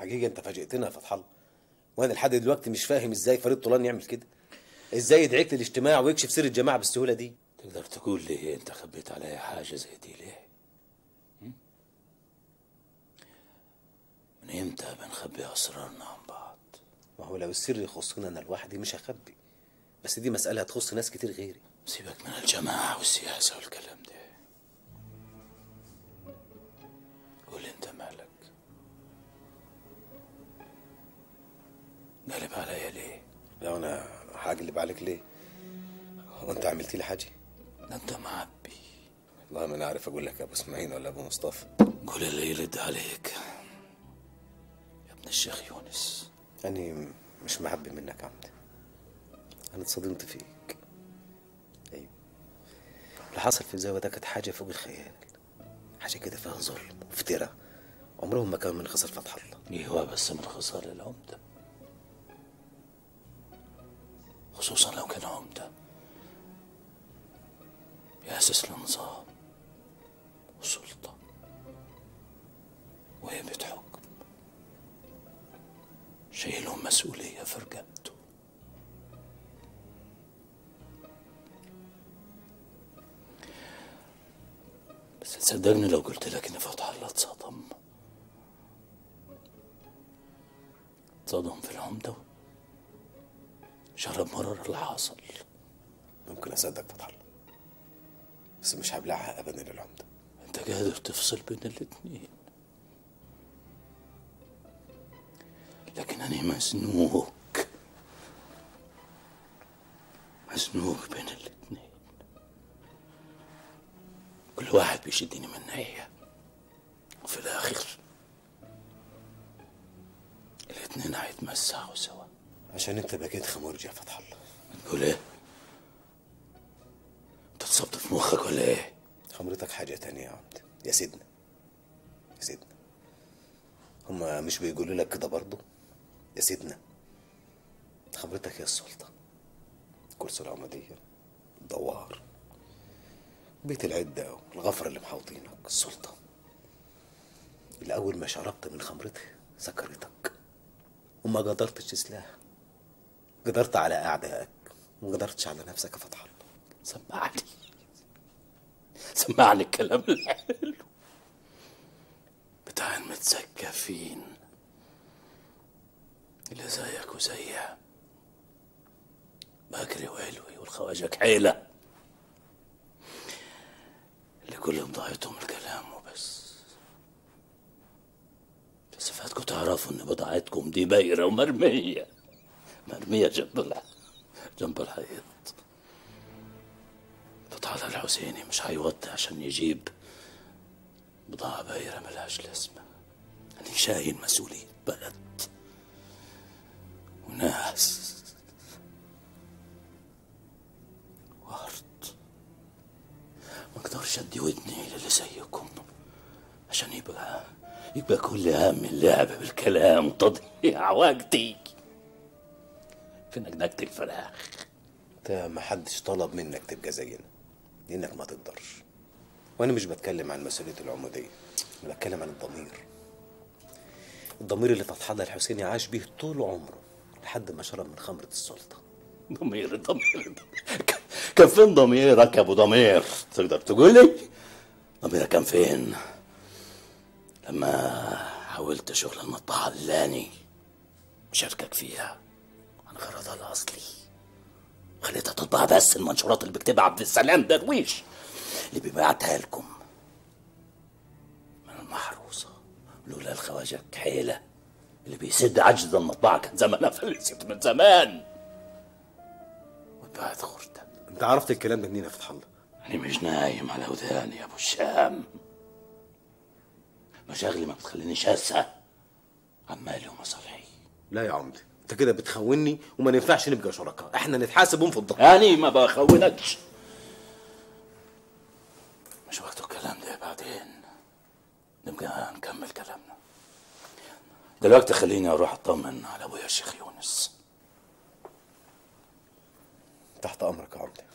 حقيقه انت فاجئتنا يا فتح الله وانا لحد دلوقتي مش فاهم ازاي فريد طولان يعمل كده ازاي يدعيك للاجتماع ويكشف سر الجماعه بالسهوله دي تقدر تقول لي انت خبيت عليا حاجه زي دي ليه م? من امتى بنخبي اسرارنا عن بعض ما هو لو السر يخصني انا لوحدي مش هخبي بس دي مساله هتخص ناس كتير غيري سيبك من الجماعه والسياسه والكلام ده قول انت مالك قلب عليا ليه لا انا هقلب عليك ليه هو انت عملت لي حاجه ده انت معبي والله ما انا عارف اقول لك يا ابو اسماعيل ولا ابو مصطفى قول اللي يرد عليك يا ابن الشيخ يونس أنا مش محبي منك عمد أنا اتصدمت فيك أيوة اللي حصل في الزاوية ده كانت حاجة فوق الخيال حاجة كده فيها ظلم وافتراء عمرهم ما كانوا من خسر فتح الله ايوه بس من خسارة العمدة خصوصا لو كان عمدة يأسس لنظام وسلطة وهيبة حكم شايلهم مسؤولية في رقبته بس تصدقني لو قلت لك ان فتح الله اتصدم اتصدم في العمدة شرب مرار اللي حصل ممكن أصدق فتح الله بس مش هبلعها أبدا للعمدة انت قادر تفصل بين الاتنين لكن انا مزنوق مزنوق بين الاتنين كل واحد بيشدني من ناحية وفي الاخر الاتنين هيتمسحوا سوا عشان أنت بقيت خمرجي يا فتح الله تقول ايه انت اتصبت في مخك ولا ايه خمرتك حاجة تانية يا عمد يا سيدنا يا سيدنا هما مش بيقولوا لك كده برضه يا سيدنا خبرتك هي السلطة كرسي العمودية الدوار بيت العدة والغفرة اللي محوطينك السلطة اللي أول ما شربت من خمرتها سكرتك وما قدرتش تسلاها قدرت على أعدائك وما قدرتش على نفسك يا فتح الله سمعني سمعني الكلام الحلو بتاع المتزكفين اللي زيك وزيها بكري وعلوي والخواجة كحيلة اللي كلهم ضاعتهم الكلام وبس بس فاتكم تعرفوا ان بضاعتكم دي بايرة ومرمية مرمية جنب الح... جنب الحيط فتح الله الحسيني مش هيوطي عشان يجيب بضاعة بايرة ملهاش لازمة أنا شايل مسؤولية بلد وناس وأرض ما أقدرش أدي ودني للي زيكم عشان يبقى يبقى كل هم اللعب بالكلام وتضييع وقتي في نجنجة الفراخ انت ما حدش طلب منك تبقى زينا لانك ما تقدرش وانا مش بتكلم عن مسؤوليه العموديه انا بتكلم عن الضمير الضمير اللي فتح الله الحسيني عاش بيه طول عمره لحد ما شرب من خمرة السلطة ضمير ضمير كان فين ضميرك يا ابو ضمير تقدر تقول لي ضميرك كان فين لما حاولت شغل المطبعة اللاني شاركك فيها عن غرضها الأصلي خليتها تطبع بس المنشورات اللي بيكتبها عبد السلام درويش اللي بيبعتها لكم من المحروسة لولا الخواجة كحيلة اللي بيسد عجز المطبعة كان زمانها فلست من زمان واتبعت خردة انت عرفت الكلام ده منين يا فتح الله أنا مش نايم على وداني يا أبو الشام مشاغلي ما بتخلينيش أسهى عمالي ومصالحي لا يا عمدي انت كده بتخوني وما ينفعش نبقى شركاء احنا نتحاسب ونفضل أنا ما بخونكش مش وقت الكلام ده بعدين نبقى نكمل كلامنا دلوقتي خليني أروح أطمن على أبويا الشيخ يونس تحت امرك يا عمدي